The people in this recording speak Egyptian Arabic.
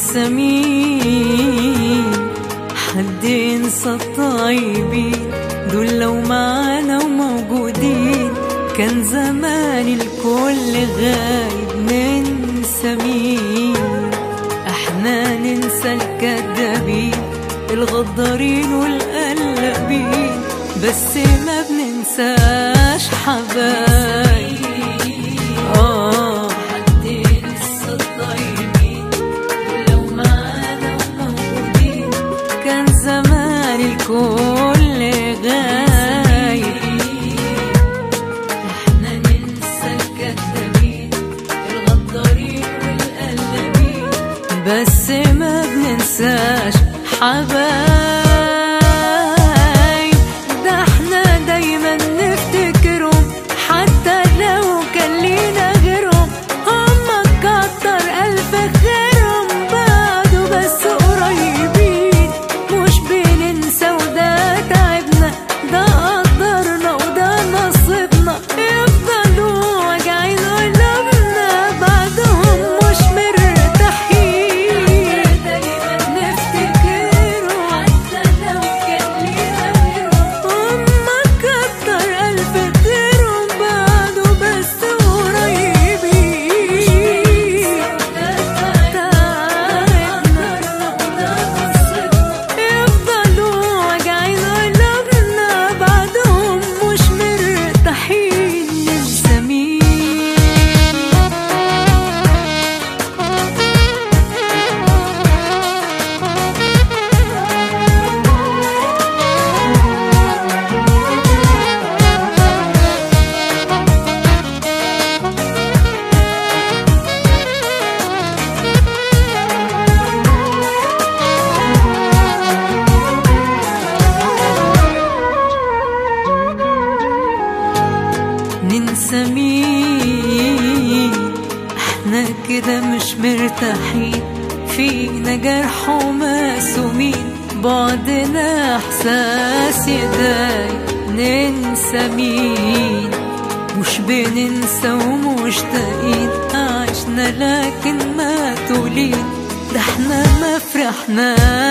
ننسى مين حد ينسى الطيبين دول لو معانا وموجودين كان زمان الكل غايب ننسى مين احنا ننسى الكدابين الغدارين والقلبين بس ما بننساش حبايب آه حد ينسى الطيبين ولو معانا وموجودين كان زمان الكل غايب احنا ننسى الكدابين الغدارين والقلبين بس ما بننساش حبايب ده احنا دايما نفتكرهم حتى لو كان لينا غيرهم هما كتر الف خيرهم بعده بس قريبين مش بننسى وده تعبنا ده قدرنا وده نصيبنا يفضلوا واجعين قلوبنا بعدهم مش مرتاحين دايما نفتكرهم حتى لو كان لينا غيرهم هما كتر ألف خيرهم بعده بس قريبين يفضلوا واجعين قلوبنا بعدهم مش مرتاحين ننسى مين ننسى مين احنا كده مش مرتاحين فينا جرح ومسومين بعدنا احساس يضايق ننسى مين مش بننسى ومشتاقين عشنا لكن ما تولين ده احنا ما فرحنا